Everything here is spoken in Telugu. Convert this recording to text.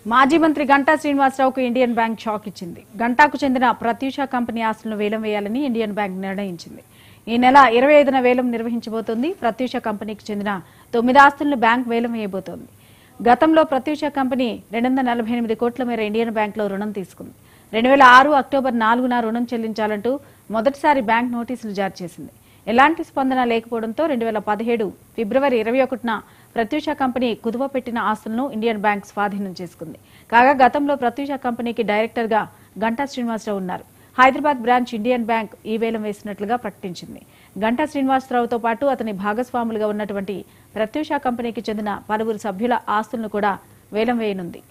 మాజీ మంత్రి గంటా శ్రీనివాసరావుకు ఇండియన్ బ్యాంక్ షాక్ ఇచ్చింది గంటాకు చెందిన ప్రత్యూష కంపెనీ ఆస్తులను వేలం వేయాలని ఇండియన్ బ్యాంక్ నిర్ణయించింది ఈ నెల ఇరవై ఐదున వేలం నిర్వహించబోతోంది ప్రత్యూష కంపెనీకి చెందిన తొమ్మిది ఆస్తులను బ్యాంక్ వేలం వేయబోతోంది గతంలో ప్రత్యూష కంపెనీ రెండు వందల నలభై ఎనిమిది కోట్ల మేర ఇండియన్ బ్యాంక్లో రుణం తీసుకుంది రెండు వేల ఆరు అక్టోబర్ నాలుగున రుణం చెల్లించాలంటూ మొదటిసారి బ్యాంక్ నోటీసులు జారీ చేసింది ఎలాంటి స్పందన లేకపోవడంతో రెండు వేల పదిహేడు ఫిబ్రవరి ఇరవై ఒకటిన ప్రత్యూష కంపెనీ కుదువ పెట్టిన ఆస్తులను ఇండియన్ బ్యాంక్ స్వాధీనం చేసుకుంది కాగా గతంలో ప్రత్యూష కంపెనీకి డైరెక్టర్ గా గంటా శ్రీనివాసరావు ఉన్నారు హైదరాబాద్ బ్రాంచ్ ఇండియన్ బ్యాంక్ ఈ వేలం వేసినట్లుగా ప్రకటించింది గంటా శ్రీనివాసరావుతో పాటు అతని భాగస్వాములుగా ఉన్నటువంటి ప్రత్యూష కంపెనీకి చెందిన పలువురు సభ్యుల ఆస్తులను కూడా వేలం వేయనుంది